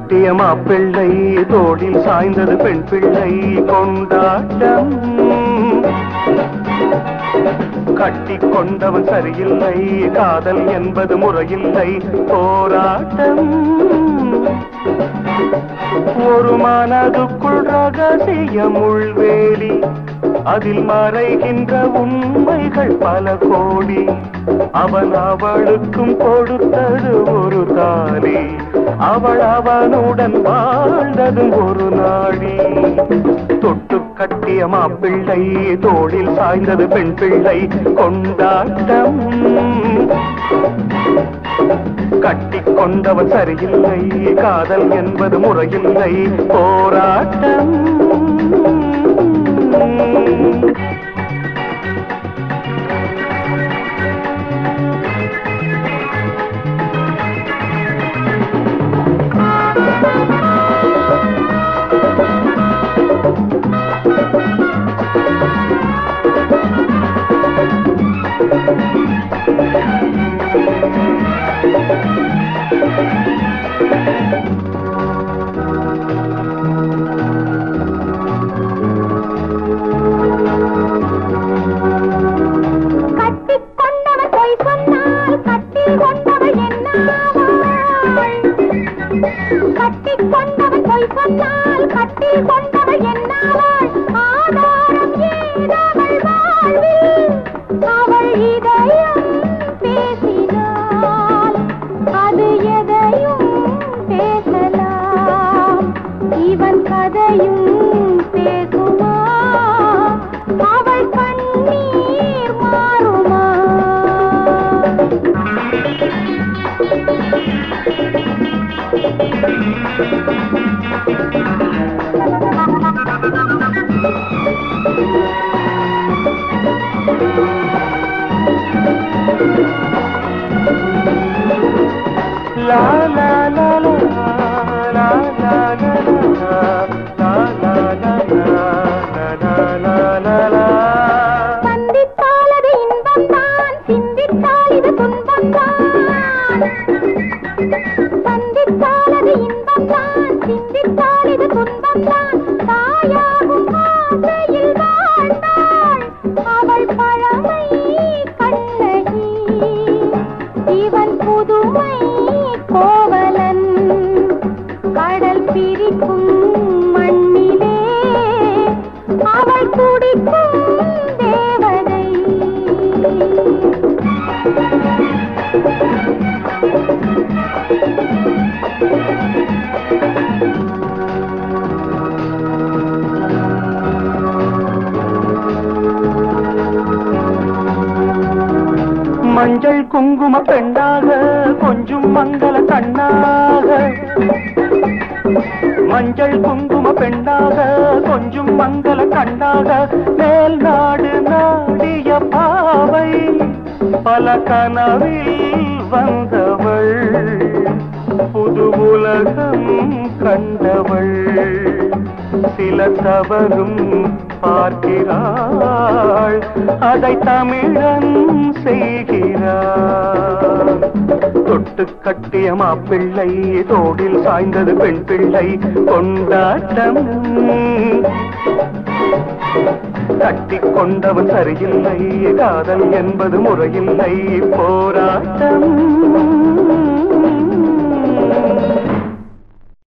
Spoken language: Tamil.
கட்டிய மாப்பிள்ளை தோளில் சாய்ந்தது பெண் பிள்ளை கொண்டாட்டம் கட்டி கொண்டவன் சரியில்லை காதல் என்பது முறையில்லை போராட்டம் ஒரு மனதுக்குள் ரகசியம் உள்வேலி அதில் மறைகின்ற உண்மைகள் பல கோடி அவன் அவளுக்கும் கொடுத்தது ஒரு தாலி அவள் அவனுடன் வாழ்ந்தது ஒரு நாடி தொட்டு கட்டிய மாப்பிள்ளை தோளில் சாய்ந்தது பெண் பிள்ளை கொண்டாட்டம் கட்டி கொண்டவன் சரியில்லை காதல் என்பது முறையில்லை போராட்டம் கட்டிக் கொண்டவன் பொய் சொன்னால் கட்டில் கொண்டவள் என்னாவாள் கட்டிக் கொண்டவன் பொய் சொன்னால் கட்டில் கொண்டவள் என்னாவாள் ஆதாரம் ஏதவள் வாழ்வில் அவள் இதயம் பேசினாள் அது எதையும் பேசலாம் இவன் கதையும் பேசுமா அவள் கண்ணீர் மாறுமா லா லா லா லா லா லா லா லா லா லா லா லா லா லா லா சந்தித்தால் அது இன்பம்தான் சிந்தித்தால் இது துன்பம்தான் சந்தித்தால் அது இன்பம்தான் சிந்தித்தால் இது துன்பம்தான் தாயாகும் ஆசையில் வாழ்ந்தாள் அவள் பழமை கண்ணகி இவன் புதுமை கோவலன் கடல் பிரிக்கும் மண்ணிலே அவள் குடிக்கும் தேவதை மஞ்சள் குங்கும பெண்ணாக கொஞ்சம் மங்கள கண்ணாக மஞ்சள் குங்கும பெண்ணாக கொஞ்சம் மங்கள கண்ணாக மேல் நாடு நாடிய பாவை பல கனவில் வந்தவள் புது உலகம் கண்டவள் சில தவறும் பார்க்கிறாள் அதை தமிழன் செய்கிறார் தொட்டு கட்டிய மாப்பிள்ளை தோடில் சாய்ந்தது பெண் பிள்ளை கொண்டாட்டம் கட்டி கொண்டவன் சரியில்லை காதல் என்பது முறையில்லை போராட்டம்